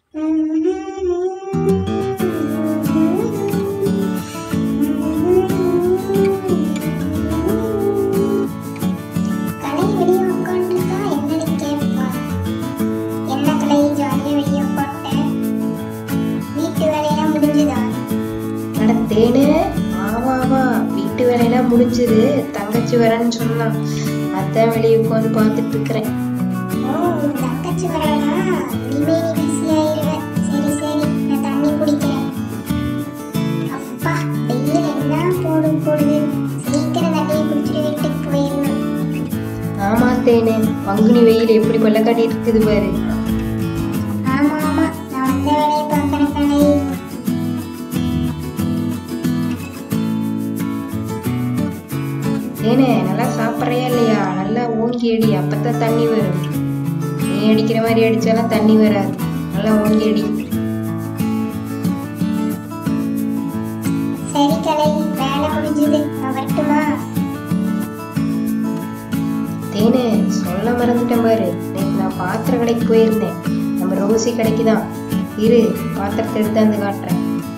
கலை வெளியே உட்காந்துருக்கா என்னன்னு கேட்பா என்ன கலை ஜாலியா வெளியே உட்காந்துட்டேன் வீட்டு வேலையெல்லாம் முடிஞ்சுதா அட தேனு ஆமா ஆமா வீட்டு வேலையெல்லாம் முடிஞ்சது தங்கச்சி வரேன்னு சொன்னான் அதான் வெளியே உட்காந்து பார்த்துட்டு இருக்கிறேன் ஓ உன் தங்கச்சி வரானா இனிமே நீ பிஸி ஆயிருவ சரி சரி நான் தண்ணி குடிக்கிறேன் அப்பா வெயில் என்ன போடும் போடுது சீக்கிரம் தண்ணியை குடிச்சிட்டு வீட்டுக்கு போயிடணும் ஆமா தேனு பங்குனி வெயில் எப்படி கொல்ல காட்டிட்டு இருக்குது பாரு ஆமா ஆமா நான் வந்த வேலையை பார்க்கறேன் கலை தேனு நல்லா சாப்பிட்றியா இல்லையா நல்லா ஓங்கி அடி அப்பதான் தண்ணி வரும் நீ அடிக்கிற மாதிரி அடிச்சாலும் தண்ணி வராது நல்லா ஓங்கி அடி சரி கலை வேலை முடிஞ்சது நான் வரட்டுமா தேனு சொல்ல மறந்துட்டேன் பாரு நேற்று நான் பாத்திர கடைக்கு போயிருந்தேன் நம்ம ரோசி கடைக்கு தான் இரு பாத்திரத்தை எடுத்து வந்து காட்டுறேன்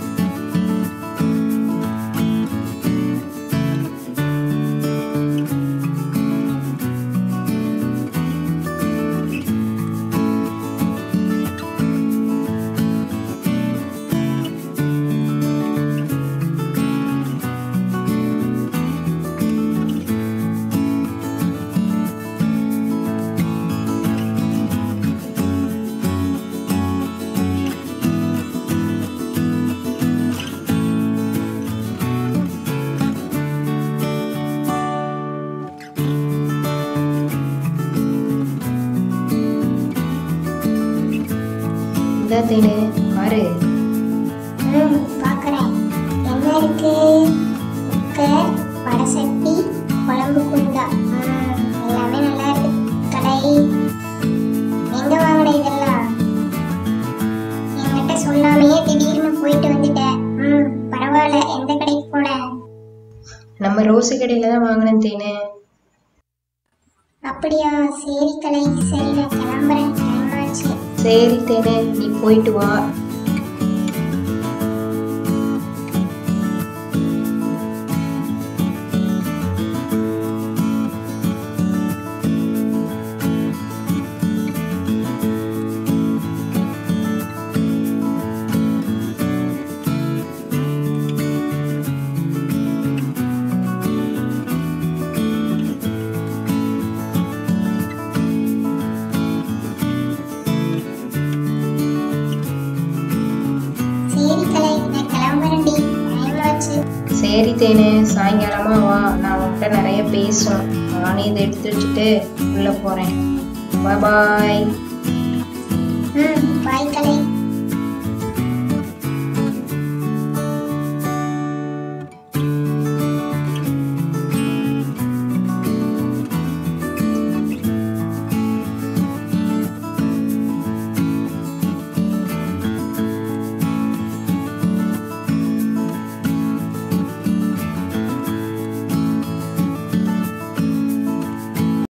இந்தா தேனு பாரு ம் பார்க்கறேன் என்ன இருக்கு குக்கர் வடசட்டி குழம்பு குண்டா ம், எல்லாமே நல்லா இருக்கு கடை எங்க வாங்கின இதெல்லாம் என்கிட்ட சொல்லாமையே திடீர்னு போயிட்டு வந்துட்டேன் ம் பரவாயில்ல எந்த கடைக்கு போனேன் நம்ம ரோசி கடையில தான் வாங்கினேன் தேனு அப்படியா சரி கலை சரி நான் கிளம்புறேன் டைம் ஆச்சு சரி தேனு நீ போயிட்டு வா சரி கலை நான் கிளம்புறேன்டி டைம் ஆச்சு சரி தேனு சாயங்காலமா வா நான் உன்கிட்ட நிறைய பேசணும் நானே இதை எடுத்து வச்சுட்டு உள்ள போறேன் பாய் ம் பாய் கலை